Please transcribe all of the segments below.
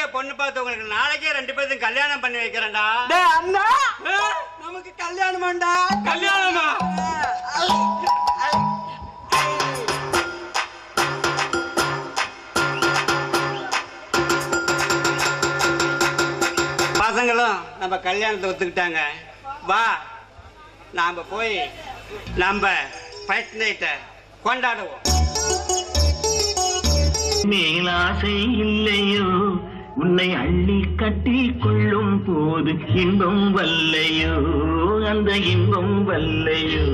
பொண்ணு பார்த்து உங்களுக்கு நாளைக்கே ரெண்டு பேர்த்துக்கும் கல்யாணம் பண்ணி வைக்கிறேன்டா டேய் அண்ணா நமக்கு கல்யாணமாண்டா கல்யாணமா பசங்களும் நம்ம கல்யாணத்தை ஒத்துக்கிட்டாங்க வா நாம போய் நம்ம ஃபர்ஸ்ட் நைட்டை கொண்டாடுவோம் மேலாசை இல்லையோ உன்னை அள்ளி கட்டி கொள்ளும் போது இன்பம் வல்லையோ அந்த இன்பம் வல்லையோ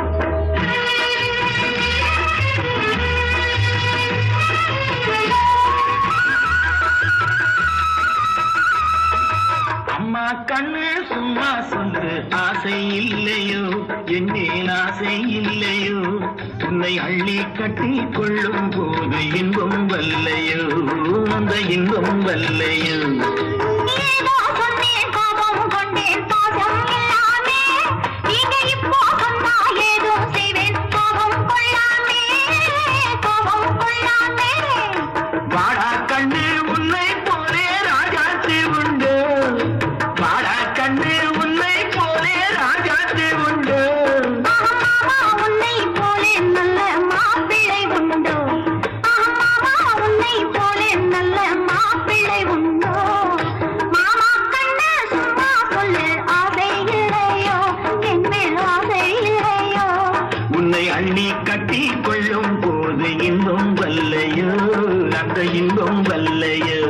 அம்மா கண்ணு சும்மா சொல்லு ஆசை இல்லையோ என் மேல் ஆசை இல்லையோ உன்னை அள்ளி கட்டி கொள்ளும் போது இன்பம் வல்லையோ அந்த இன்பம் வல்லையோ ஏதோ சொன்னேன் கோபம் கொண்டேன் பாசம் இல்லாமே நீங்க இப்போ சொன்னா ஏதோ செய்வேன் கோபம் கொள்ளாமே கோபம் கொள்ளாமே வாடா கண்ணு உன்னை போலே ராஜாத்தி உண்டு வாடா கண்ணு உன்னை போலே ராஜாத்தி உண்டு மாமா உன்னை போலே நல்ல மாப்பிள்ளை உண்டோ மாமா உன்னை போலே நல்ல மாப்பிள்ளை உண்டோ மாமா கண்ணு சும்மா சொல்லு ஆசை இல்லையோ என் மேல் ஆசை இல்லையோ உன்னை அள்ளி கட்டி கொள்ளும் போது இன்பம் வல்லையோ அந்த இன்பம் வல்லையோ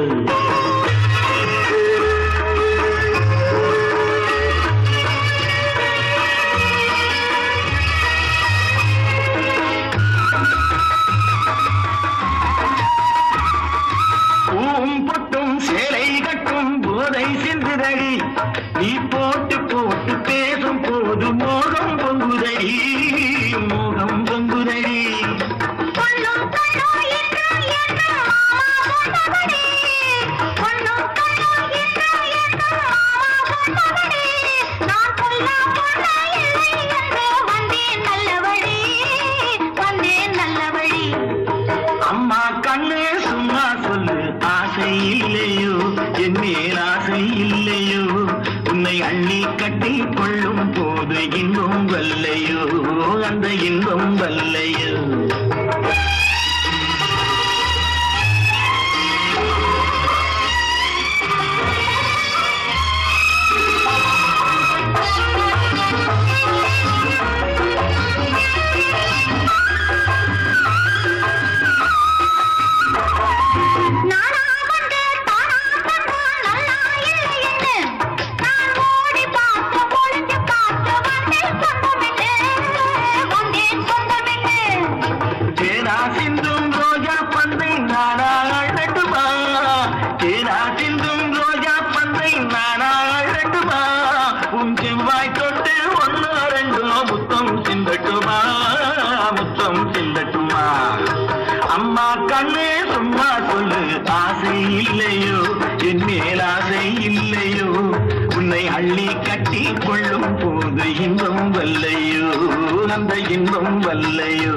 பூவும் பொட்டும் சேலை கட்டும் போதை சிந்துதடி நீ போட்டு போட்டு பேசும் போது மோகம் பொங்குதடி மோகம் பொங்குதடி பொன்னும் கண்ணும் என்று என்று மாமா சொன்னபடி பொன்னும் கண்ணும் என்று என்று மாமா சொன்னபடி நான் சொல்ல பொண்ணு இல்லை என்று வந்தேன் நல்ல வழி வந்தேன் நல்ல வழி அம்மா கண்ணு சும்மா சொல்லு ஆசை இல்லையோ என் மேல் ஆசை இல்லையோ உன்னை அள்ளி கட்டி கொள்ளும் போது இன்பம் வல்லையோ அந்த இன்பம் வல்லையோ நானா வந்து தானா கண்டா நல்லா இல்லை என்று நான் ஓடி பார்த்து ஒளிஞ்சு பார்த்து வந்தேன் சொந்தமில்லை வந்தேன் சொந்தமில்லை தேனா சிந்தும் ரோஜா பந்தை நானா அழட்டுமா தேனா சிந்தும் ரோஜா பந்தை நானா அழட்டுமா உன் செவ்வாய் தொட்டு ஒன்னு ரெண்டு முத்தம் சிந்தட்டுமா முத்தம் சிந்தட்டுமா அம்மா கண்ணே சும்மா சொல்லு ஆசை இல்லையோ என் மேல் ஆசை இல்லையோ உன்னை அள்ளி கட்டி கொள்ளும் போது இன்பம் வல்லையோ அந்த இன்பம் வல்லையோ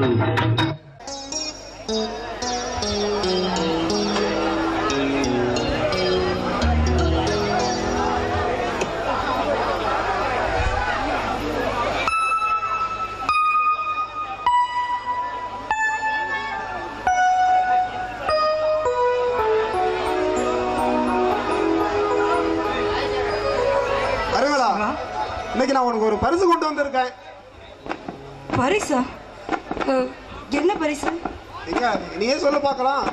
அறிவலா இன்னைக்கு நான் உனக்கு ஒரு பரிசு கொண்டு வந்திருக்கேன் பரிசா அஹ், என்ன பரிசு எங்க நீயே சொல்லு பார்க்கலாம்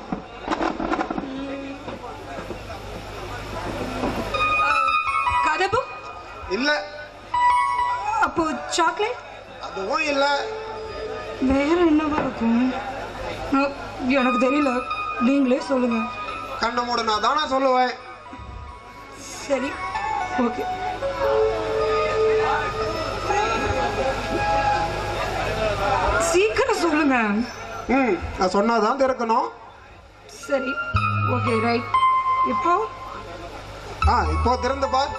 கதப்பு இல்ல அப்போ சாக்லேட் அதுவும் இல்ல வேற என்னவா இருக்கும் அஹ், எனக்கு தெரியல நீங்களே சொல்லுங்க கண்ண மூடனா தான் நான் சொல்லுவேன் சரி ஓகே சீக்கிரம் சொல்லுங்க ம் நான் சொன்னாதான் திறக்கணும் சரி ஓகே ரைட் இப்போ ஆ இப்போ திறந்து பார்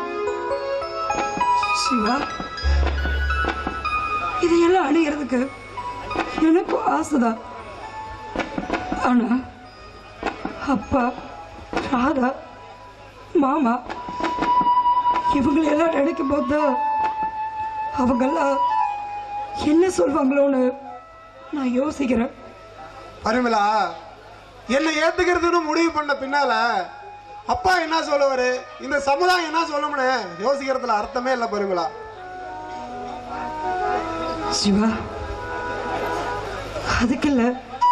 சிவா இதையெல்லாம் அணுகிறதுக்கு எனக்கும் ஆசைதான் ஆனா அப்பா ராதா மாமா இவங்களையெல்லாம் நினைக்கும் போது அவங்கெல்லாம் என்ன சொல்வாங்களோன்னு நான் யோசிக்கிறேன் பரிமலா என்னை ஏத்துக்கிறதுன்னு முடிவு பண்ண பின்னால அப்பா என்ன சொல்லுவாரு இந்த சமுதாயம் என்ன சொல்லும்னு யோசிக்கிறதுல அர்த்தமே இல்லை பரிமலா சிவா அதுக்கு இல்ல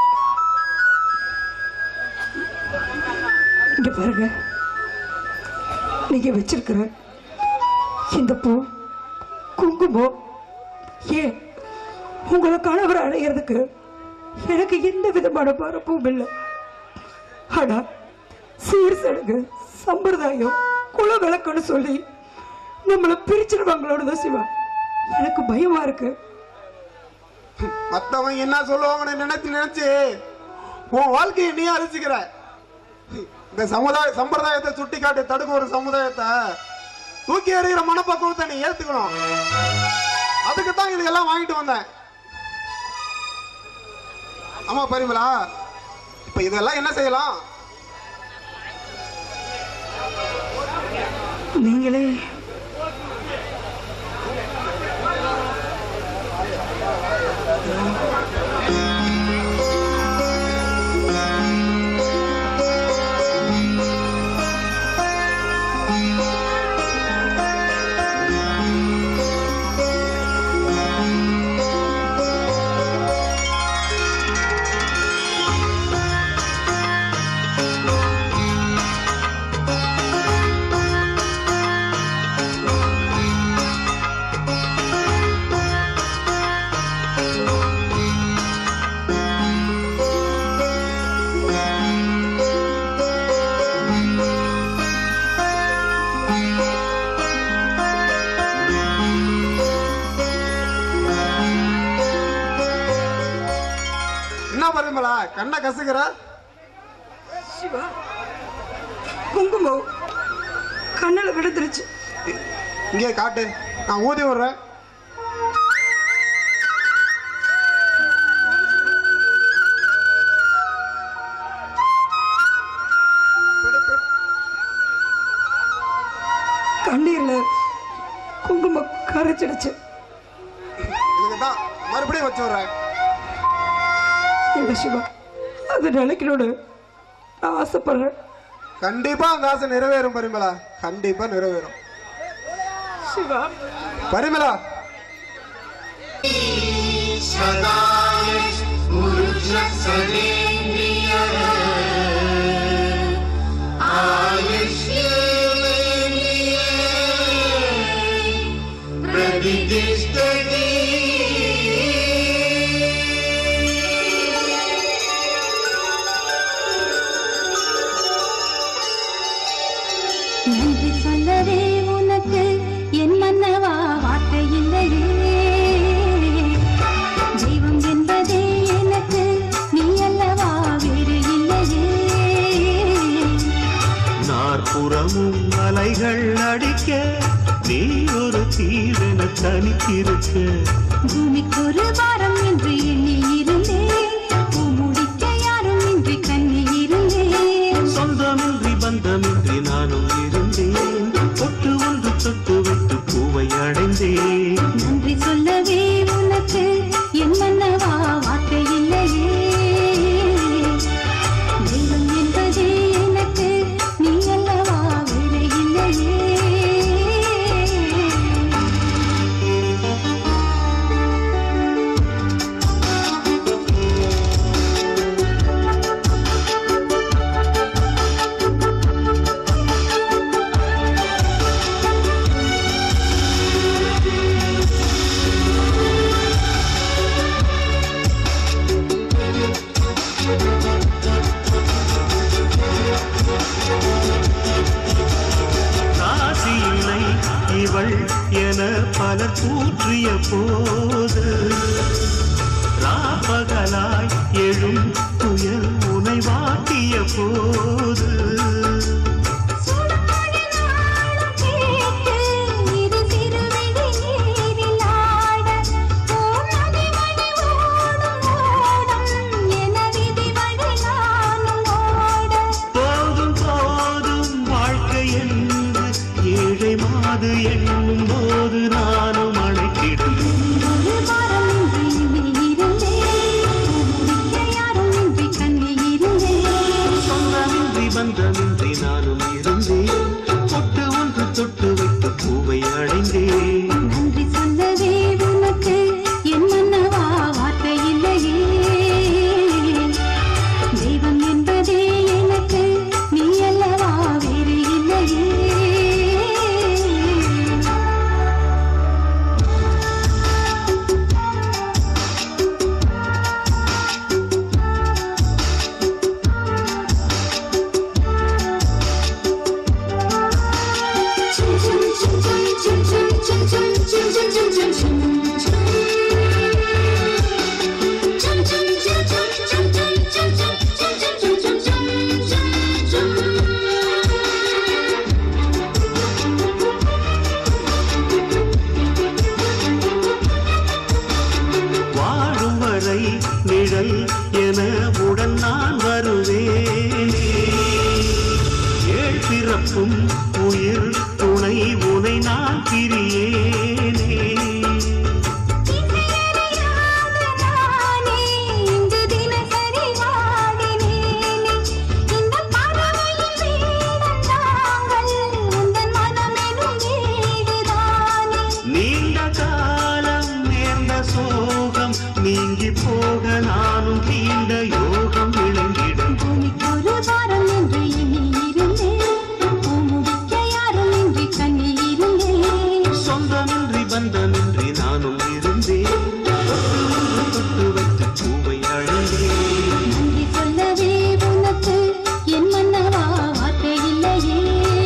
இங்க பாருங்க நீங்க வச்சிருக்கிற இந்த பூ குங்குமம் ஏன் உங்களை கணவர் அடையிறதுக்கு எனக்கு எந்த விதமான பரப்பும் இல்லை ஆனா சீர் சடங்கு சம்பிரதாயம் குல விளக்குன்னு சொல்லி நம்மளை பிரிச்சிருவாங்களோட தான் சிவா எனக்கு பயமா இருக்கு மத்தவன் என்ன சொல்லுவாங்கன்னு நினைச்சு நினைச்சு உன் வாழ்க்கையை நீ அழிச்சுக்கிற இந்த சமுதாய சம்பிரதாயத்தை சுட்டி காட்டி தடுக்க ஒரு சமுதாயத்தை தூக்கி எறிகிற மனப்பக்குவத்தை நீ ஏத்துக்கணும் அதுக்கு தான் இதெல்லாம் வாங்கிட்டு வந்தேன் ஆமா பரிமலா இப்ப இதெல்லாம் என்ன செய்யலாம் நீங்களே என்ன பரிமலா கண்ணை கசுக்கிற சிவா குங்குமம் கண்ணில் விழுந்துருச்சு இங்கே காட்டு நான் ஊதி விடுறேன் பிடி, பிடி. கண்ணீர்ல குங்குமம் கரைச்சிடுச்சு இதுக்கு தான் மறுபடியும் வச்சு விடுறேன் இல்ல சிவா அது நினைக்கணும்னு நான் ஆசைப்படுறேன் கண்டிப்பா அந்த ஆசை நிறைவேறும் பரிமலா கண்டிப்பா நிறைவேறும் சிவா பரிமலா நன்றி சொல்லவே உனக்கு என் மன்னவா வார்த்தை இல்லையே ஜீவம் என்பதே எனக்கு நீ அல்லவா வேறு இல்லையே நாற்புறமும் அலைகள் அடிக்க நீ ஒரு தீவென தனித்திருக்க பூமிக்கு ஒரு வாரம் என்று எண்ணி இருந்தேன் பூ முடிக்க யாரும் இன்றி கண்ணி இருந்தேன் சொந்தமின்றி பந்தமின்றி நானும் இருந்தேன் தொட்டு ஒன்று தொட்டு விட்டு பூவை அடைந்தேன் நன்றி சொல்லவே உனக்கு என் மன்னவா வார்த்தை இல்லையே தெய்வம் என்பதே எனக்கு நீ அல்லவா வேறு இல்லையே ராசியினை இவள் என பலர் கூற்றிய போது ராப்பகலாய் எழும் புயல் உனை வாட்டிய போது சுடமொழி நாளும் கேட்டு இரு திருவிழி நீரில் ஆட ஓர் நதிமணி ஓடும் அது எண்ணும் போது நானும் அழைத்திடும் ஒரு வாரம் இன்றி இனி இருந்தேன் முடிக்க யாரும் இன்றி கண்ணி இருந்தேன் சொந்தமின்றி பந்தமின்றி நானும் இருந்தேன் தொட்டு ஒன்று தொட்டு வைத்து பூவை அடைந்தேன் நன்றி சொல்லவே உனக்கு என் மன்னவா வார்த்தை இல்லையே தெய்வம் என்பதே எனக்கு நீ அல்லவா வேறு இல்லையே வாழும் வரை நிழல் என உடன் நான் வருவேனே ஏழ் பிறப்பும் உயிர் துணை உனை நான் பிரியேனே இசையறியாத நானே இங்கு தினசரி வாடினேனே இந்த பறவையின் வீடம் நாங்கள் உந்தன் மனமெனும் வீடுதானே நீண்ட காலம் நேர்ந்த சோகம் நீங்கி போக நானும் தீண்ட யோகம் விளங்கிடும் பூமிக்கொரு வாரம் என்று எண்ணி இருந்தேன் பூமுடிக்க யாரும் இன்றி கண்ணி இருந்தேன் சொந்தமின்றி பந்தமின்றி நானும் இருந்தேன் தொட்டு ஒன்று தொட்டு வைத்து பூவை அழைந்தேன் நன்றி சொல்லவே உனக்கு என் மன்னவா வார்த்தை இல்லையே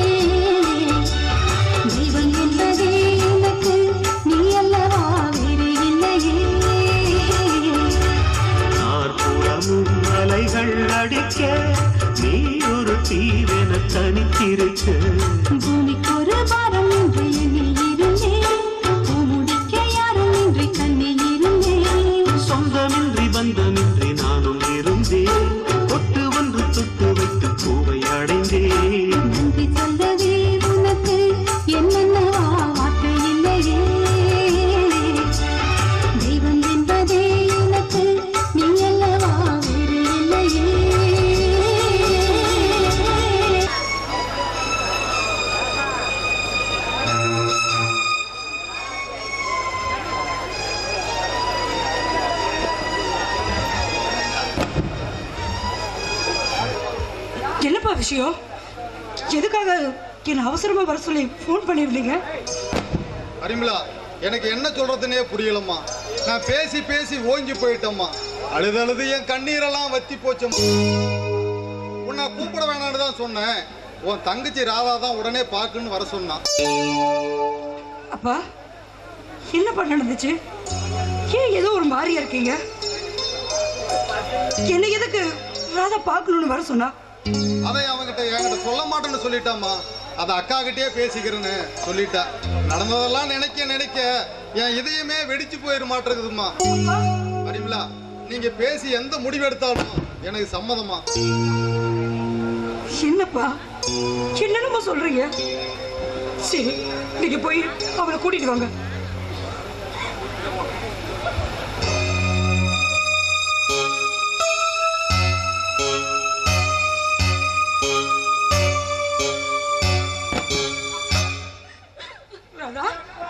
தெய்வம் என்பதே எனக்கு நீ அல்லவா வேறு இல்லையே நாற்புறமும் அலைகள் அடிக்க நீ ஒரு தீவென தனித்திருக்க பூமிக்கொரு வாரம் என்று எண்ணி இருந்தேன் பூமுடிக்க யாரும் இன்றி கண்ணி இருந்தேன் சொந்தமின்றி பந்தமின்றி நானும் இருந்தேன் தொட்டு ஒன்று தொட்டு வைத்து பூவை அடைந்தேன் நன்றி சொல்லவே உனக்கு என் மன்னவா வார்த்தை இல்லையே தெய்வம் என்பதே எனக்கு நீ அல்லவா வேறு இல்லையே என்னப்பா விஷயம் எதுக்காக என்ன அவசரமா வர சொல்லி ஃபோன் பண்ணியிருந்தீங்க அரிமலா எனக்கு என்ன சொல்றதுனே புரியலம்மா நான் பேசி பேசி ஓஞ்சி போயிட்டேம்மா அழுது அழுது என் கண்ணீரெல்லாம் வத்தி போச்சம்மா உன்னை கூப்பிட வேணாம்னு தான் சொன்னேன் உன் தங்கச்சி ராதா தான் உடனே பார்க்கணும்னு வர சொன்னான் அப்பா என்னப்பா நடந்துச்சு ஏன் ஏதோ ஒரு மாதிரியா இருக்கீங்க என்ன எதுக்கு ராதா பார்க்கணும்னு வர சொன்னா அதை அவன்கிட்ட என்கிட்ட சொல்ல மாட்டேன்னு சொல்லிட்டாம்மா அதை அக்கா கிட்டே பேசிக்கிறேன்னு சொல்லிட்டா நடந்ததெல்லாம் நினைக்க நினைக்க என் இதயமே வெடிச்சு போயிட மாட்டேங்குதும்மா அரிமலா நீங்க பேசி எந்த முடிவு எடுத்தாலும் எனக்கு சம்மதமா என்னப்பா என்னென்னமோ சொல்றீங்க சரி நீங்க போய் அவளை கூட்டிட்டு வாங்க ராதா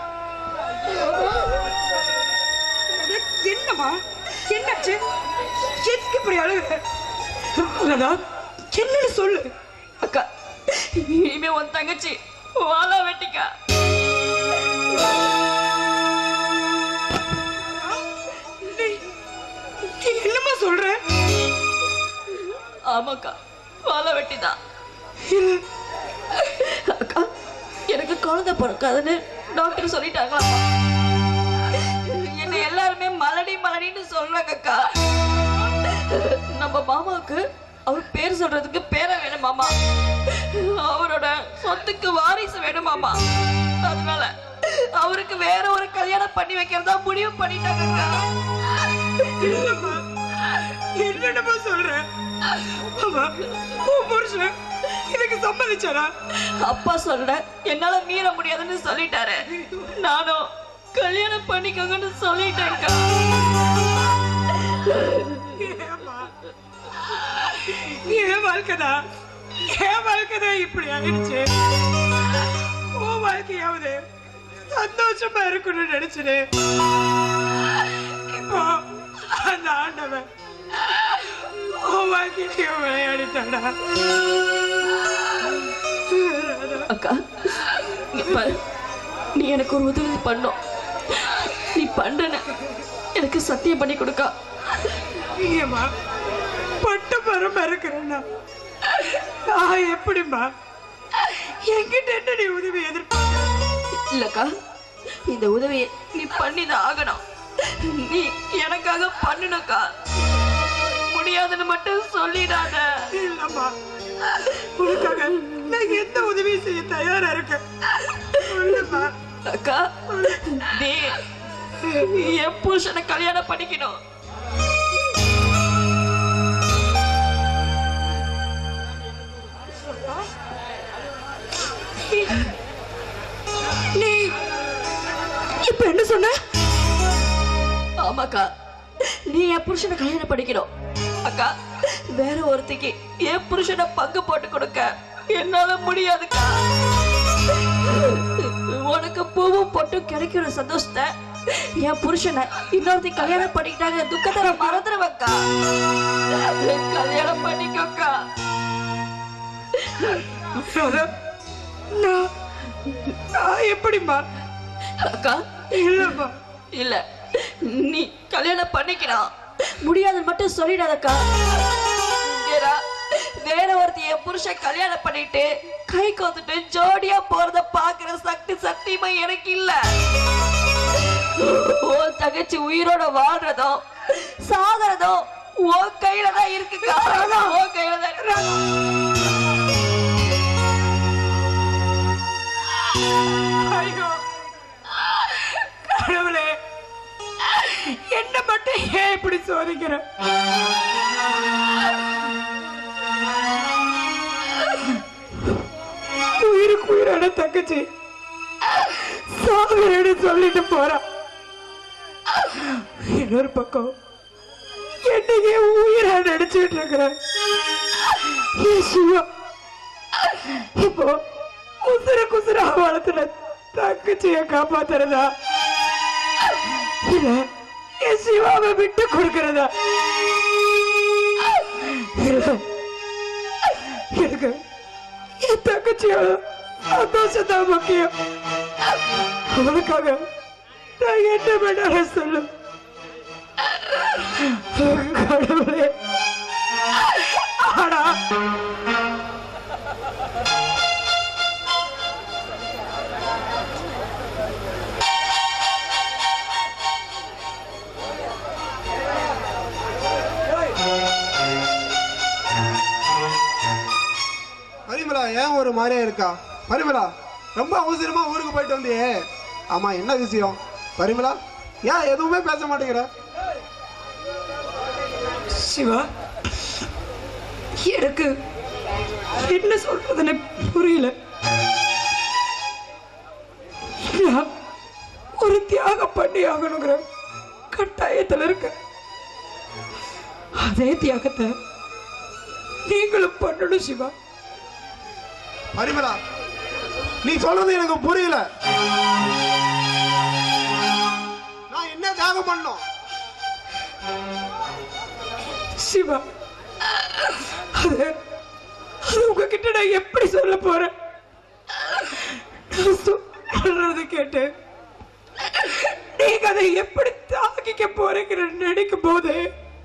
ராதா, என்னம்மா என்னாச்சு எதுக்கு இப்படி அழுகுற ராதா என்னன்னு சொல்லு அக்கா இனிமே உன் தங்கச்சி வாழா வெட்டிக்கா நீ- நீ என்னம்மா சொல்ற ஆமாக்கா வாழ வெட்டிதான் இல்ல அக்கா எனக்கு குழந்தை பிறக்காதுன்னு டாக்டர் சொல்லிட்டாங்களாம்மா என்ன எல்லாருமே மலடி மலடின்னு சொல்றாங்க அக்கா நம்ம மாமாவுக்கு அவர் பேர் சொல்றதுக்கு பேரை வேணுமாமா அவரோட சொத்துக்கு வாரிசு வேணுமாமா அதனால அவருக்கு வேற ஒரு கல்யாணம் பண்ணி வைக்கிறதா முடிவு பண்ணிட்டாங்க அக்கா இல்லம்மா என்னடமா சொல்ற அவ உன் புருஷன் இதுக்கு சம்மதிச்சாரா அப்பா சொல்ற என்னால மீற முடியாதுன்னு சொல்லிட்டாரு நானும் கல்யாணம் பண்ணிக்கோங்கன்னு சொல்லிட்டேன்க்கா ஏம்மா? என் வாழ்க்கைதான் என் வாழ்க்கைதான் இப்படி ஆயிடுச்சு உன் வாழ்க்கையாவது சந்தோஷமா இருக்கணும்னு நினைச்சது இப்போ அந்த ஆண்டவன் உன் வாழ்க்கையிலையும் விளையாடிட்டாடா அக்கா இங்க பாரு நீ எனக்கு ஒரு உதவி பண்ணும் நீ பண்றன எனக்கு சத்தியம் பண்ணி கொடுக்கா ஏம்மா பட்டு மரம் இருக்கிறேன்னா நான் எப்படிம்மா என்கிட்ட என்ன நீ உதவி எதிர்பார்க்க இல்லக்கா இந்த உதவியை நீ பண்ணிதான் ஆகணும் நீ எனக்காக பண்ணணுக்கா முடியாதுன்னு மட்டும் சொல்லிடாத இல்லம்மா உனக்காக நான் எந்த உதவியும் செய்ய தயாரா இருக்கேன் சொல்லுமா அக்கா நீ என் புருஷனை கல்யாணம் பண்ணிக்கணும் நீ இப்ப என்ன சொன்ன ஆமாக்கா நீ என் புருஷனை கல்யாணம் பண்ணிக்கணும் அக்கா வேற ஒருத்திக்கு என் புருஷனை பங்கு போட்டு கொடுக்க என்னால முடியாதுக்கா உனக்கு பூவும் பொட்டும் கிடைக்கிற சந்தோஷத்தை என் புருஷனை இன்னொருத்தி கல்யாணம் பண்ணிக்கிட்டாங்க துக்கத்தை மறந்துடுவக்கா கல்யாணம் பண்ணிக்கோக்கா ராதா, நான் நான் எப்படிம்மா அக்கா இல்லம்மா இல்ல நீ கல்யாணம் பண்ணிக்கணும் முடியாதுன்னு மட்டும் சொல்லிடாதக்கா ஏடா, வேற ஒருத்தி என் புருஷன் கல்யாணம் பண்ணிட்டு கை கோத்துட்டு ஜோடியா போறத பாக்குற சக்தி சத்தியமா எனக்கு இல்ல உன் தங்கச்சி உயிரோட வாழ்றதும் சாகிறதும் உன் கையில தான் இருக்குக்கா உன் கையில தான் இருக்கு ஐயோ கடவுளே என்ன மட்டும் ஏன் இப்படி சோதிக்கிற உயிருக்கு உயிரான தங்கச்சி சாகுறேன்னு சொல்லிட்டு போறா இன்னொரு பக்கம் என்னையே உயிரா நடிச்சுட்டு இருக்கிறேன் ஏன் சிவா இப்போ குசுர குசுர வளர்த்துல தங்கச்சிய காப்பாத்துறதா இல்ல என் சிவாவை விட்டு கொடுக்கறதா இல்ல எனக்கு என் தங்கச்சியோட சந்தோஷம் தான் முக்கியம் அவளுக்காக நான் என்ன வேணாலும் சொல்லு கடவுளே ஆனா பரிமளா ஏன் ஒரு மாதிரியா இருக்கா பரிமளா ரொம்ப அவசரமா ஊருக்கு போயிட்டு வந்தியே ஆமா என்ன விஷயம் பரிமளா ஏன் எதுவுமே பேச மாட்டேங்கிற சிவா எனக்கு என்ன சொல்றதுன்னு புரியல நான் ஒரு தியாகம் பண்ணி ஆகணுங்கிற கட்டாயத்துல இருக்க அதே தியாகத்தை நீங்களும் பண்ணணும் சிவா பரிமளா நீ சொல்றது எனக்கு புரியல நான் என்ன தியாகம் பண்ணோம் சிவா அது அது உங்ககிட்ட நான் எப்படி சொல்ல போறேன் நான் சொல்றது கேட்டு நீங்க அதை எப்படி தாக்கிக்க போறீங்கிற நினைக்கும் போது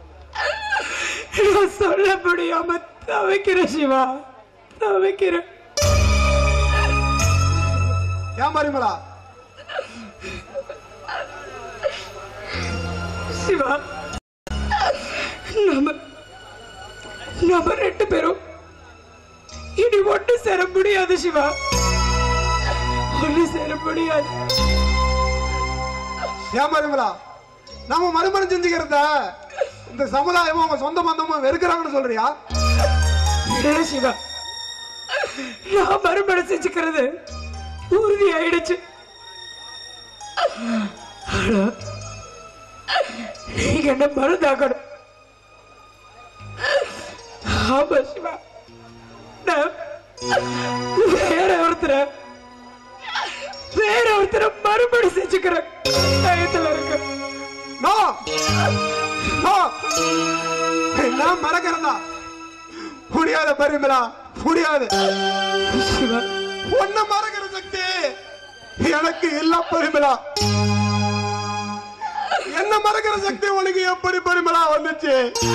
நான் சொல்ல முடியாம தவிக்கிறேன் சிவா தவிக்கிறேன் ஏன் பரிமளா சிவா நம்ம நம்ம ரெண்டு பேரும் இனி ஒண்ணு சேர முடியாது சிவா ஒண்ணு சேர முடியாது ஏன் பரிமளா நம்ம மறுமணம் செஞ்சுக்கிறத இந்த சமுதாயமும் அவங்க சொந்த பந்தமும் வெறுக்கிறாங்கன்னு சொல்றியா இல்ல சிவா நான் மறுமணம் செஞ்சுக்கிறது உறுதி ஆயிடுச்சு ஆனா நீங்க என்ன மருந்தாக்கணும் ஆமா சிவா நான் வேற ஒருத்தர வேற ஒருத்தர மறுபடி செஞ்சுக்கிறேன் டயத்துல இருக்கு நோ நோ நான் மறக்கிறதா முடியாத பரிமலா முடியாது சிவா ஒன்ன மறக்கிற சக்தி எனக்கு இல்ல பரிமலா என்ன மறக்கிற சக்தி உனக்கு எப்படி பரிமலா வந்துச்சு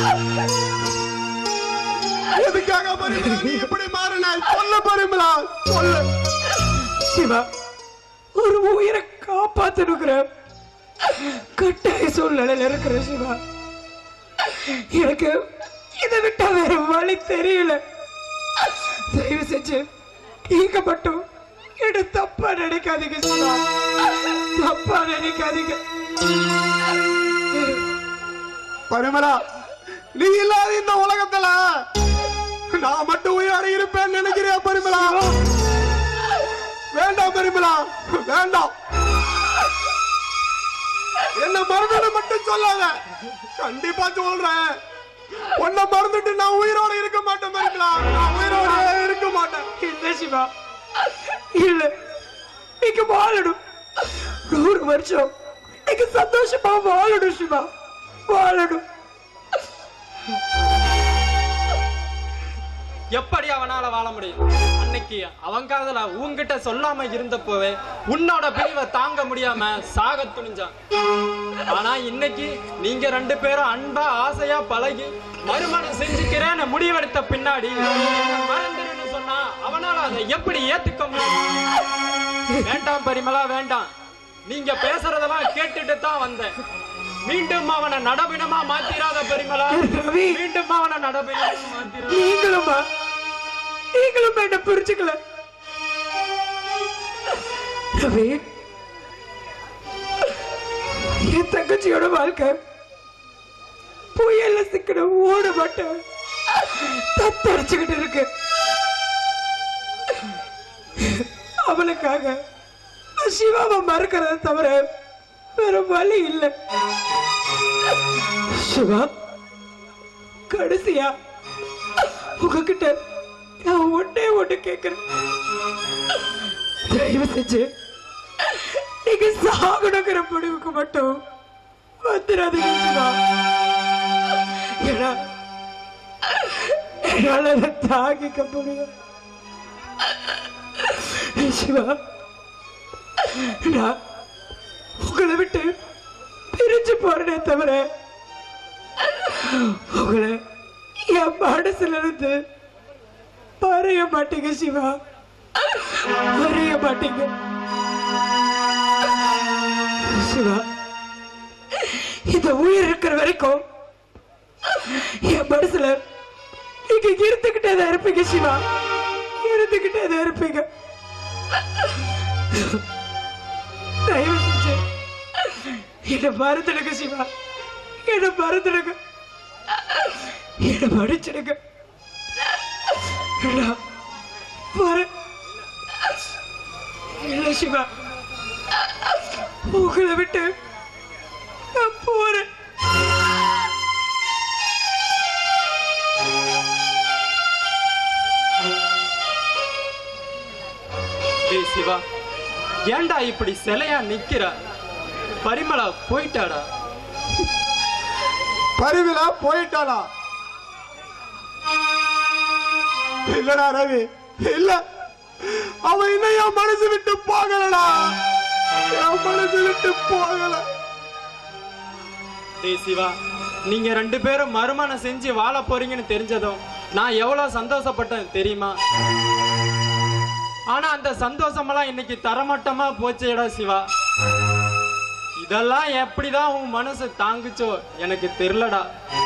எதுக்காக பரிமலா நீ எப்படி மாறின சொல்ல பரிமலா சொல்லு சிவா ஒரு உயிரை காப்பாத்தணுங்கிற கட்டாய சூழ்நிலையில இருக்கிற சிவா எனக்கு இதை விட்டா வேற வழி தெரியல தயவு செஞ்சு நீங்க மட்டும் என்ன தப்பா நினைக்காதீங்க சிவா தப்பா நினைக்காதீங்க பரிமலா நீ இல்லாத இந்த உலகத்துல நான் மட்டும் உயிரோட இருப்பேன்னு நினைக்கிறியா பரிமலா வேண்டாம் பரிமலா வேண்டாம் என்ன மறந்துட மட்டும் சொல்லாத கண்டிப்பா சொல்றேன் உன்னை மறந்துட்டு நான் உயிரோட இருக்க மாட்டேன் பரிமலா நான் உயிரோட இருக்க மாட்டேன் இல்ல சிவா இல்ல நீங்க வாழணும் நூறு வருஷம் நீங்க சந்தோஷமா வாழணும் சிவா வாழணும் எப்படி அவனால வாழ முடியும் அன்னைக்கு அவன் காதல உன்கிட்ட சொல்லாம இருந்தப்போவே உன்னோட பிரிவை தாங்க முடியாம சாக துணிஞ்சான் ஆனா இன்னைக்கு நீங்க ரெண்டு பேரும் அன்பா ஆசையா பழகி மறுமணம் செஞ்சுக்கிறேன்னு முடிவெடுத்த பின்னாடி என்னை மறந்துருன்னு சொன்னா அவனால அதை எப்படி ஏத்துக்க முடியும் வேண்டாம் பரிமளா வேண்டாம் நீங்க பேசுறதெல்லாம் கேட்டுட்டு தான் வந்தேன் மீண்டும் அவனை நடபினமா மாத்திராத பரிமளா ரவி. மீண்டும் அவனை நடபினமா மாத்திராத நீங்களுமா நீங்களும் என்ன புரிஞ்சுக்கல ரவி என் தங்கச்சியோட வாழ்க்கை புயல்ல சிக்கின ஓட மாட்டேன் தத்தடிச்சுக்கிட்டு இருக்கு அவளுக்காக நான் சிவாவை மறுக்கிறத தவிர வேற வழி இல்லை சிவா கடைசியா உங்ககிட்ட நான் ஒன்னே ஒண்ணு கேட்கிறேன் தயவு செஞ்சு நீங்க சாகணுங்கிற முடிவுக்கு மட்டும் வந்துடாதீங்க சிவா ஏன்னா என்னால அதை தாங்கிக்க முடியும் சிவா நான் உங்களை விட்டு பிரிஞ்சு போறேனே தவிர உங்களை என் மனசுல இருந்து மறைய மாட்டீங்க சிவா மறைய மாட்டீங்க சிவா இந்த உயிர் இருக்கிற வரைக்கும் என் மனசுல நீங்க இருந்துகிட்டே தான் இருப்பீங்க சிவா இருந்துகிட்டே தான் இருப்பீங்க தயவு செஞ்சு என்ன மறந்துடுங்க சிவா என்ன மறந்துடுங்க என்ன மன்னிச்சிடுங்க நான் வரேன். இல்ல சிவா உங்களை விட்டு நான் போறேன் டேய் சிவா ஏன்டா இப்படி சிலையா நிக்கிற பரிமளா போயிட்டாடா பரிவிலா போயிட்டாளா இல்லடா ரவி இல்ல அவ இன்னும் என் மனசு விட்டு போகலடா என் மனசு விட்டு போகல டேய் சிவா நீங்க ரெண்டு பேரும் மறுமணம் செஞ்சு வாழ போறீங்கன்னு தெரிஞ்சதும் நான் எவ்வளவு சந்தோஷப்பட்டேன் தெரியுமா ஆனா அந்த சந்தோஷமெல்லாம் இன்னைக்கு தரமட்டமா போச்சேடா சிவா இதெல்லாம் எப்படிதான் உன் மனசு தாங்குச்சோ எனக்கு தெரியலடா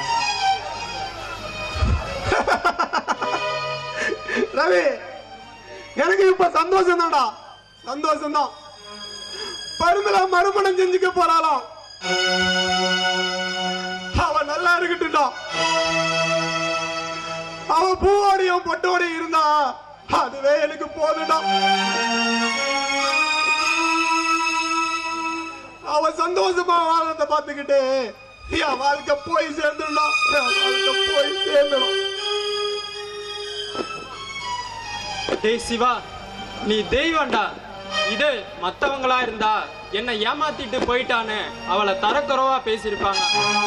ரவி எனக்கு இப்ப சந்தோஷம் தான்டா சந்தோஷம் தான் பருமலா மறுமணம் செஞ்சுக்க போறாளாம் அவ நல்லா இருக்கட்டும்டா அவ பூவோடையும் பொட்டோடையும் இருந்தா அதுவே எனக்கு போதுடா அவ சந்தோஷமா வாழ்றத பார்த்துக்கிட்டு என் வாழ்க்கை போய் சேர்ந்துடலாம் என் வாழ்க்கை போய் சேர்ந்துடும் டேய் சிவா நீ தெய்வம்டா இது மத்தவங்களா இருந்தா என்னை ஏமாத்திட்டு போயிட்டான்னு அவளை தரக்குறவா பேசியிருப்பாங்க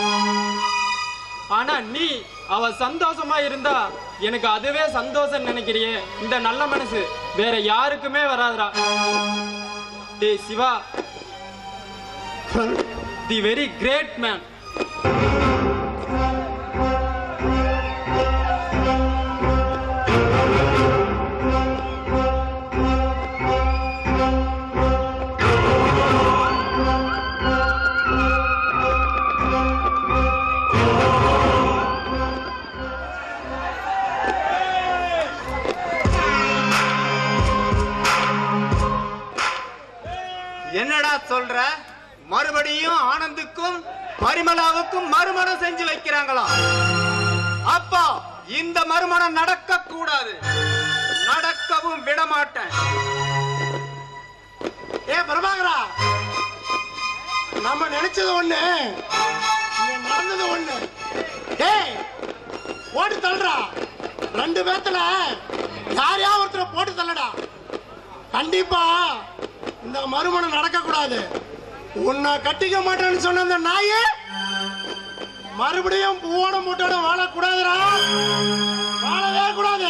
ஆனா நீ அவ சந்தோஷமா இருந்தா எனக்கு அதுவே சந்தோஷம் நினைக்கிறியே இந்த நல்ல மனசு வேற யாருக்குமே வராதுடா டேய் Shiva the very great man என்னடா சொல்ற மறுபடியும் ஆனந்துக்கும் பரிமளாவுக்கும் மறுமணம் செஞ்சு வைக்கிறாங்களா அப்பா இந்த மறுமணம் நடக்க கூடாது நடக்கவும் விட மாட்டேன் ஏ பிரபாகரா நம்ம நினைச்சது ஒண்ணு இங்க நடந்தது ஒண்ணு டேய் போட்டு தள்ளுடா ரெண்டு பேத்துல யாரையா ஒருத்தரை போட்டு தள்ளடா கண்டிப்பா இந்த மறுமணம் நடக்க கூடாது உன்னை கட்டிக்க மாட்டேன்னு சொன்ன அந்த நாயே மறுபடியும் பூவோட மூட்டோட வாழக்கூடாதுடா வாழவே கூடாது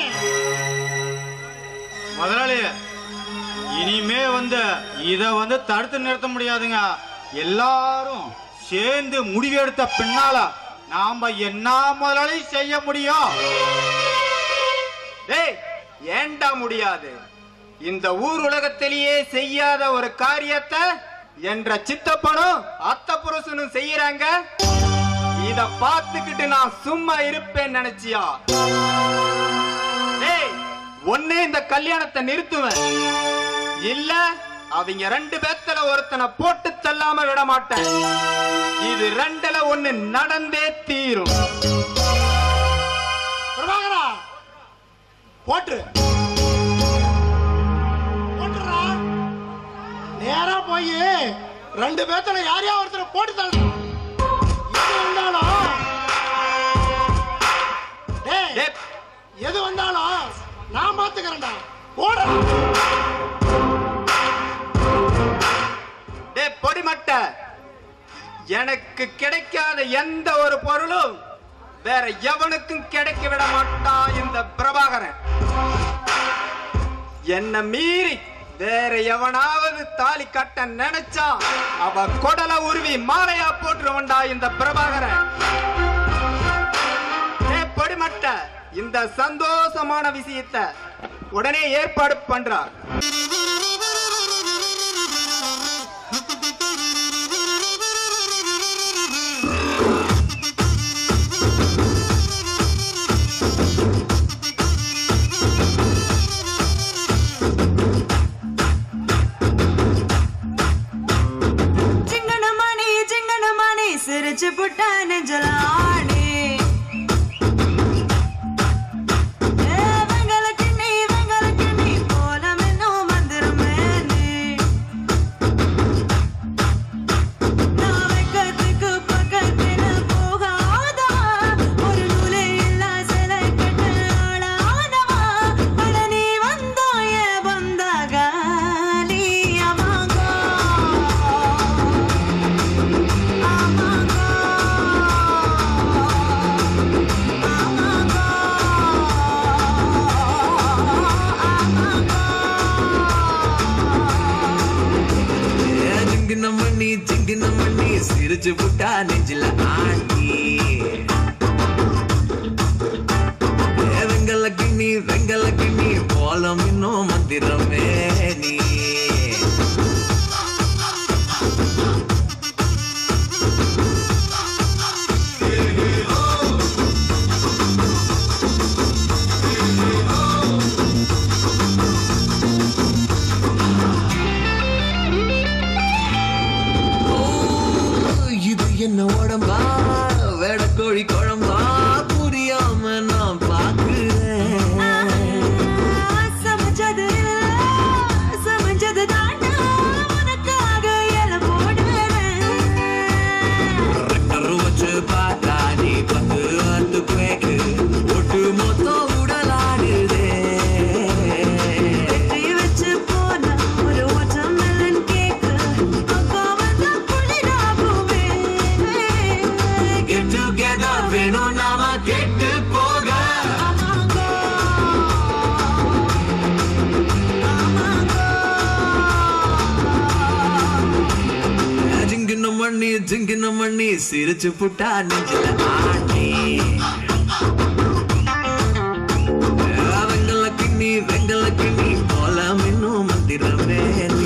முதலாளி இனிமே வந்து இத வந்து தடுத்து நிறுத்த முடியாதுங்க எல்லாரும் சேர்ந்து முடிவெடுத்த பின்னால நாம என்ன முதலாளி செய்ய முடியும் டேய் ஏண்டா முடியாது இந்த ஊர் உலகத்திலேயே செய்யாத ஒரு காரியத்தை என்ற சித்தப்பனும் அத்த புருஷனும் செய்யறாங்க இத பார்த்துக்கிட்டு நான் சும்மா இருப்பேன் நினைச்சியா டேய் ஒண்ணு இந்த கல்யாணத்தை நிறுத்துவேன் இல்ல அவங்க ரெண்டு பேத்துல ஒருத்தனை போட்டு தள்ளாம விட மாட்டேன் இது ரெண்டுல ஒண்ணு நடந்தே தீரும் பிரபாகரா போட்டு போட்டுறா நேரா போய் ரெண்டு பேத்துல யாரையா ஒருத்தர் போட்டு தள்ளுறா எது வந்தாலும் டேய், டேய், எது வந்தாலும் நான் பாத்துக்கிறேன்டா போடா டேய் பொடிமட்ட எனக்கு கிடைக்காத எந்த ஒரு பொருளும் வேற எவனுக்கும் கிடைக்க விட மாட்டான் இந்த பிரபாகரன் என்ன மீறி வேற எவனாவது தாலி கட்ட நினைச்சா அவ கொடல உருவி மாலையா போட்டுருவன்டா இந்த பிரபாகரன் டேய் பொடிமட்ட இந்த சந்தோஷமான விஷயத்தை உடனே ஏற்பாடு பண்றார் சிங்கனமணி சிங்கனமணி சிரிச்சு புட்ட நெஞ்சலாடி வெங்கலக்கு நீ வெங்கலக்கு நீ போலம் என்னும் மந்திரமே நீ நான் வெக்கத்துக்கு பக்கத்துல போகாதா ஒரு நூலே இல்லா சிலை கட்ட ஆளாதவா அட நீ வந்தாய வந்தாக நீ அமாங்கோ ஜிங்கின மண்ணி ஜிங்கின மண்ணி சிரிச்சு புட்டா நெஞ்சில ஆண்டி ஏ வெங்கல கிண்ணி வெங்கல கிண்ணி போலம் இன்னும் மந்திரமே நீ ஓ, இது என்ன உடம்பா வேடக்கோழி குழம்பா புரியாம நான் பாக்குறேன் ஜிங்கின மண்ணி சிரிச்சு புட்டா நெஞ்சில ஆட்டி வெங்கல கிண்ணி வெங்கல கிண்ணி போல மின்னும் மந்திரமே நீ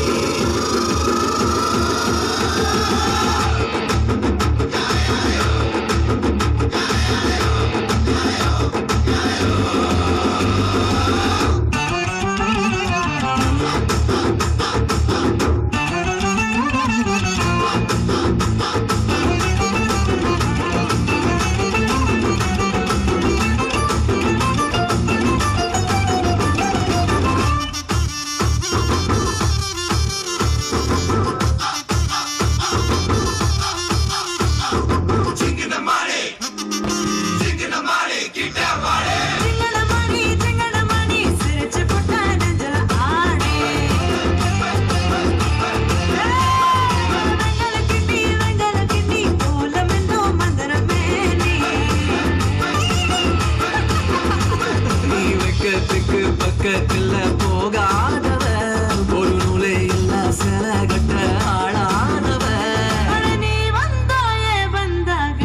நீ வெக்கத்துக்கு பக்கத்துல போகாதவ ஒரு நூலே இல்ல சில கட்ட ஆளானவ நீ வந்தாயே வந்தாகாலியமாங்கோ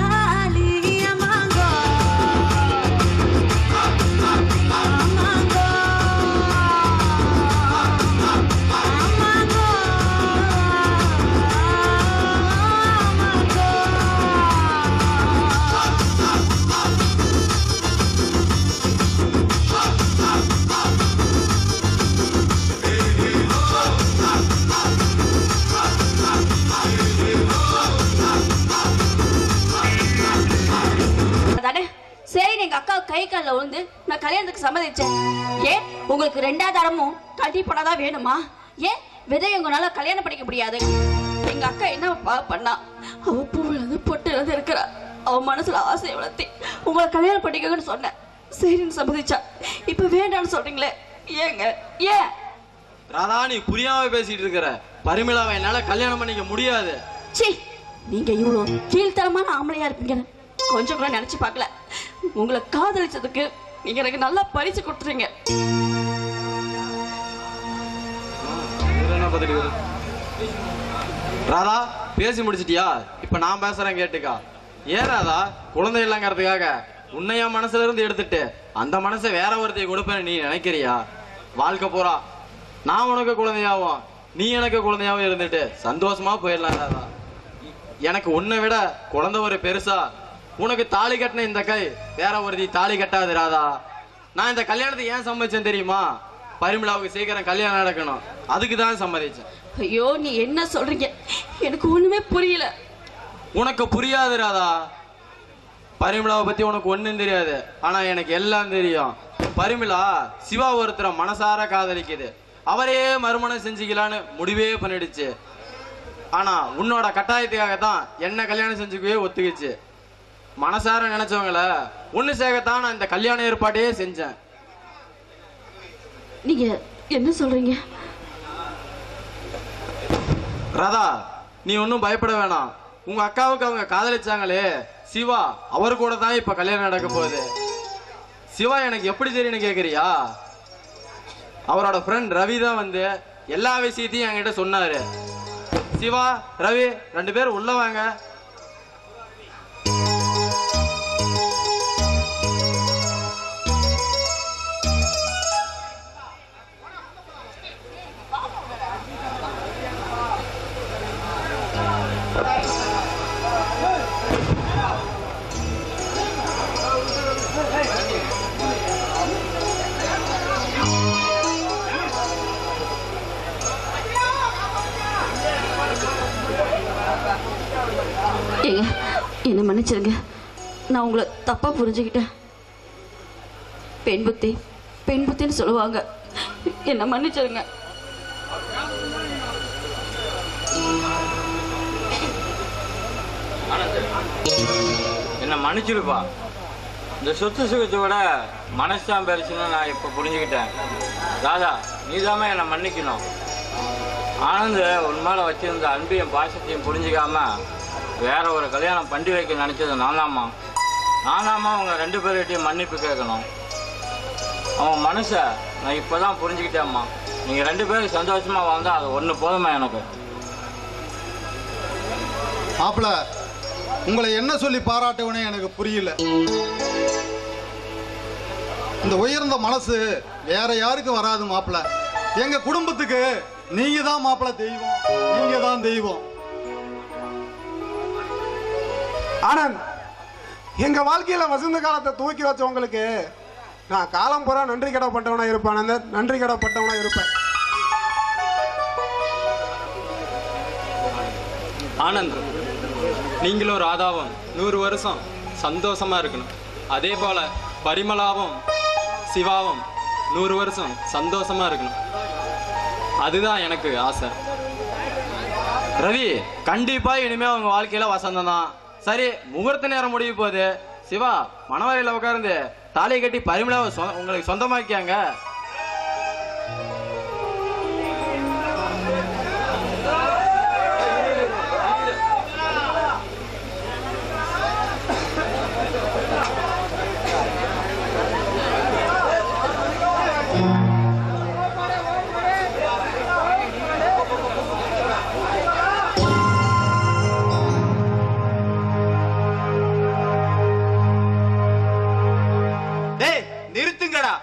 ஆமாங்கோ ஆமாங்கோ அதானே சரி எங்க அக்கா கை காலில் விழுந்து நான் கல்யாணத்துக்கு சம்மதிச்சேன் ஏன் உங்களுக்கு ரெண்டாவது தரமும் கட்டி பண்ணாதான் வேணுமா ஏன் விதை உங்களால கல்யாணம் பண்ணிக்க முடியாது எங்க அக்கா என்ன பா- பண்ணா அவ பூவிழந்து பொட்டு இழந்து இருக்கிறா அவ மனசுல ஆசையை வளர்த்தி உங்களை கல்யாணம் பண்ணிக்கன்னு சொன்னேன் சரின்னு சம்மதிச்சா இப்ப வேண்டாம்னு சொல்றீங்களே ஏங்க ஏன் ராதா நீ புரியாம பேசிட்டு இருக்கிற பரிமளாவை என்னால கல்யாணம் பண்ணிக்க முடியாது ச்சீ நீங்க இவ்வளவு கீழ்த்தரமான ஆம்பளையா இருப்பீங்க கொஞ்சம் கூட நினைச்சு பார்க்கல உங்களை காதலிச்சதுக்கு நீங்க எனக்கு நல்லா பரிசு கொடுத்துறீங்க இவரு என்ன பார்த்துட்டு இவரு? ராதா பேசி முடிச்சிட்டியா இப்ப நான் பேசுறேன் கேட்டுக்கா ஏன் ராதா குழந்தை இல்லைங்கிறதுக்காக உன்னைய மனசுல இருந்து எடுத்துட்டு அந்த மனசை வேற ஒருத்தைய கொடுப்பேன்னு நீ நினைக்கிறியா வாழ்க்கை பூரா நான் உனக்கு குழந்தையாவும் நீ எனக்கு குழந்தையாவும் இருந்துட்டு சந்தோஷமா போயிடலாம் ராதா எனக்கு உன்னை விட குழந்தை ஒரு பெருசா உனக்கு தாலி கட்டின இந்த கை வேற ஒருத்தி தாலி கட்டாது ராதா நான் இந்த கல்யாணத்தை ஏன் சம்மதிச்சேன் தெரியுமா பரிமளாவுக்கு சீக்கிரம் கல்யாணம் நடக்கணும் அதுக்கு தான் சம்மதிச்சேன் ஐயோ நீ என்ன சொல்றீங்க எனக்கு ஒண்ணுமே புரியல உனக்கு புரியாது ராதா பரிமளாவை பத்தி உனக்கு ஒண்ணும் தெரியாது ஆனா எனக்கு எல்லாம் தெரியும் பரிமளா சிவா ஒருத்தரை மனசார காதலிக்குது அவரே மறுமணம் செஞ்சுக்கலான்னு முடிவே பண்ணிடுச்சு ஆனா உன்னோட கட்டாயத்துக்காக தான் என்ன கல்யாணம் செஞ்சுக்கவே ஒத்துக்குச்சு மனசார நினைச்சவங்கள ஒண்ணு சேர்க்கத்தான் நான் இந்த கல்யாண ஏற்பாட்டையே செஞ்சேன் நீங்க என்ன சொல்றீங்க ராதா நீ ஒன்றும் பயப்பட வேணாம் உங்க அக்காவுக்கு அவங்க காதலிச்சாங்களே சிவா அவர் கூட தான் இப்ப கல்யாணம் நடக்க போகுது சிவா எனக்கு எப்படி தெரியும்னு கேக்குறியா அவரோட ஃப்ரெண்ட் ரவி தான் வந்து எல்லா விஷயத்தையும் என்கிட்ட சொன்னாரு சிவா ரவி ரெண்டு பேரும் உள்ள வாங்க ஏங்க என்ன மன்னிச்சிருங்க நான் உங்களை தப்பா புரிஞ்சுக்கிட்டேன் பெண் புத்தி பெண் புத்தின்னு சொல்லுவாங்க என்ன மன்னிச்சிருங்க என்ன மன்னிச்சிருப்பா இந்த சொத்து சுகத்தை விட மனசுதான் பெருசுன்னு நான் இப்போ புரிஞ்சுக்கிட்டேன் ராதா நீதாம்மா என்னை மன்னிக்கணும் ஆனந்த் உன் மேலே வச்சிருந்த அன்பையும் பாசத்தையும் புரிஞ்சுக்காம வேற ஒரு கல்யாணம் பண்ணி வைக்க நினச்சது நான்தாம்மா நான்தாம்மா அவங்க ரெண்டு பேர்கிட்டையும் மன்னிப்பு கேட்கணும் அவன் மனசை நான் இப்போ தான் புரிஞ்சுக்கிட்டேம்மா நீங்கள் ரெண்டு பேரும் சந்தோஷமாக வாழ்ந்தா அது ஒன்று போதுமா எனக்கு மாப்பிள உங்களை என்ன சொல்லி பாராட்டுவனே எனக்கு புரியல இந்த உயர்ந்த மனசு வேற யாருக்கு வராது மாப்பிள எங்க குடும்பத்துக்கு நீங்க தான் மாப்பிள தெய்வம் நீங்க தான் தெய்வம் ஆனந்த் எங்க வாழ்க்கையில வசந்த காலத்தை தூக்கி வச்சவங்களுக்கு நான் காலம் பூரா நன்றி கடப்பட்டவனா இருப்பேன் ஆனந்த் நன்றி கடப்பட்டவனா இருப்பேன் ஆனந்த் நீங்களும் ராதாவும் நூறு வருஷம் சந்தோஷமா இருக்கணும் அதே போல பரிமளாவும் சிவாவும் நூறு வருஷம் சந்தோஷமா இருக்கணும் அதுதான் எனக்கு ஆசை ரவி கண்டிப்பா இனிமே உங்க வாழ்க்கையில வசந்தம் தான் சரி முகூர்த்த நேரம் முடிய போகுது சிவா மணவரையில உட்கார்ந்து தாலி கட்டி பரிமளாவை சொ- உங்களுக்கு சொந்தமாக்கியாங்க டேய் நிறுத்துங்கடா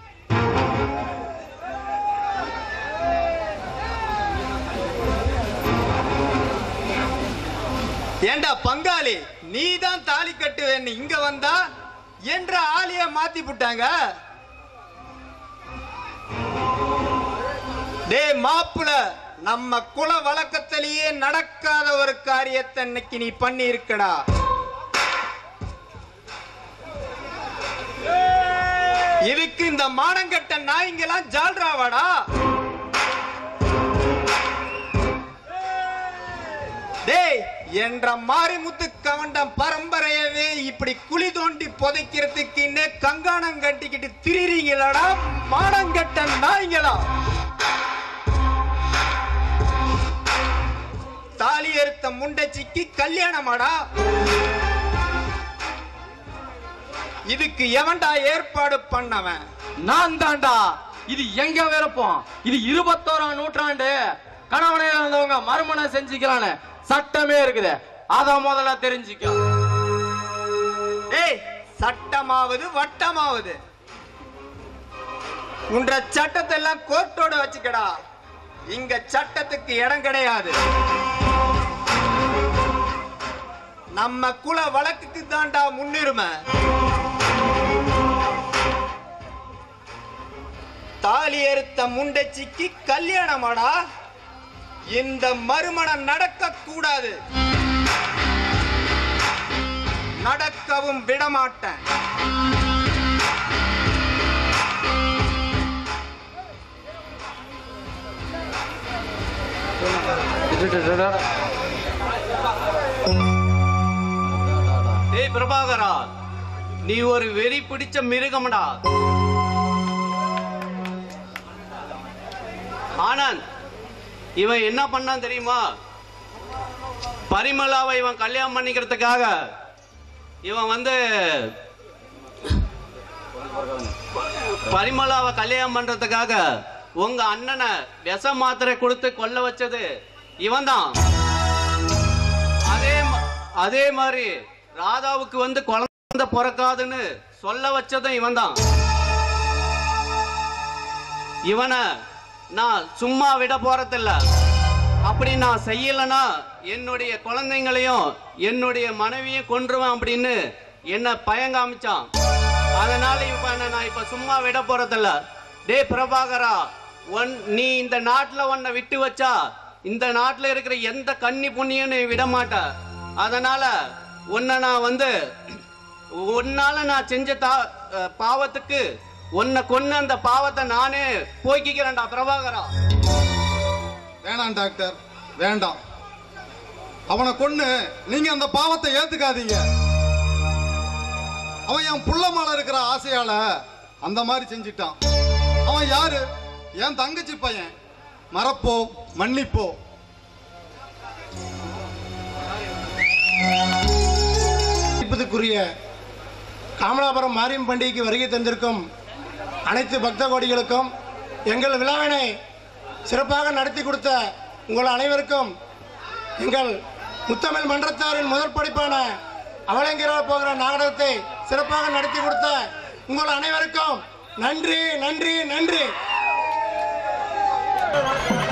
ஏண்டா பங்காளி நீ தான் தாலி கட்டுவேன்னு இங்க வந்தா என்ற ஆளிய மாத்தி புட்டாங்க டேய் மாப்புல நம்ம குல வழக்கத்திலேயே நடக்காத ஒரு காரியத்தை இன்னைக்கு நீ பண்ணி இருக்கடா இதுக்கு இந்த மானங்கட்ட நாய்ங்கெல்லாம் ஜால்ராவாடா டேய் என்ற மாரிமுத்து கவண்டம் பரம்பரையவே இப்படி குழி தோண்டி புதைக்கிறதுக்குன்னு கங்காணம் கட்டிக்கிட்டு திரிறீங்களடா மானங்கட்ட நாய்ங்களா தாலி எடுத்த முண்டச்சிக்கு கல்யாணமாடா இதுக்கு எவன்டா ஏற்பாடு பண்ணவன் நான் தான்டா இது எங்க விருப்பம் இது இருபத்தோராம் நூற்றாண்டு கணவனே இருந்தவங்க மறுமணம் செஞ்சுக்கலான்னு சட்டமே இருக்குது அத முதல்ல தெரிஞ்சுக்க ஏய் சட்டமாவது வட்டமாவது உன்ற சட்டத்தை எல்லாம் கோர்ட்டோட வச்சுக்கடா இங்க சட்டத்துக்கு இடம் கிடையாது நம்ம குல வழக்குக்கு தான்டா முன்னுரிமை தாலி அறுத்த முண்டச்சிக்கு கல்யாணமாடா இந்த மறுமணம் நடக்க கூடாது நடக்கவும் விடமாட்டேன் டேய் பிரபாகரா நீ ஒரு வெறி பிடிச்ச மிருகம்டா ஆனந்த் இவன் என்ன பண்ணான் தெரியுமா பரிமளாவை இவன் கல்யாணம் பண்ணிக்கிறதுக்காக இவன் வந்து பரிமளாவை கல்யாணம் பண்றதுக்காக உங்க அண்ணனை விஷ மாத்திரை கொடுத்து கொல்ல வச்சது இவன்தான் அதே ம- அதே மாதிரி ராதாவுக்கு வந்து குழந்தை பிறக்காதுன்னு சொல்ல வச்சதும் இவன்தான் இவனை நான் சும்மா விட போறதில்ல அப்படி நான் செய்யலைன்னா என்னுடைய குழந்தைங்களையும் என்னுடைய மனைவியும் கொன்றுவேன் அப்படின்னு என்ன பயங்காமிச்சான் அதனால இவனை நான் இப்ப சும்மா விட போறதில்ல டேய் பிரபாகரா ஒன் நீ இந்த நாட்டுல உன்னை விட்டு வச்சா இந்த நாட்டுல இருக்கிற எந்த கன்னி புண்ணியும் நீ விட மாட்ட அதனால உன்னை நான் வந்து உன்னால நான் செஞ்ச தா அஹ் பாவத்துக்கு உன்னை கொன்ன அந்த பாவத்தை நானே போய்க்கிறேன்டா பிரபாகரா வேணாம் டாக்டர் வேண்டாம் அவனை கொன்னு நீங்க அந்த பாவத்தை ஏத்துக்காதீங்க அவன் என் புள்ள மேல இருக்கிற ஆசையால அந்த மாதிரி செஞ்சிட்டான் அவன் யாரு என் தங்கச்சி பையன் மறப்போ மன்னிப்போ மதிப்புக்குரிய காமலாபுரம் மாரியம் பண்டிகைக்கு வருகை தந்திருக்கும் அனைத்து பக்த கோடிகளுக்கும் எங்கள் விழாவினை சிறப்பாக நடத்தி கொடுத்த உங்கள் அனைவருக்கும் எங்கள் முத்தமிழ் மன்றத்தாரின் முதல் படிப்பான அவலங்கிறால் போகிற நாடகத்தை சிறப்பாக நடத்தி கொடுத்த உங்கள் அனைவருக்கும் நன்றி நன்றி நன்றி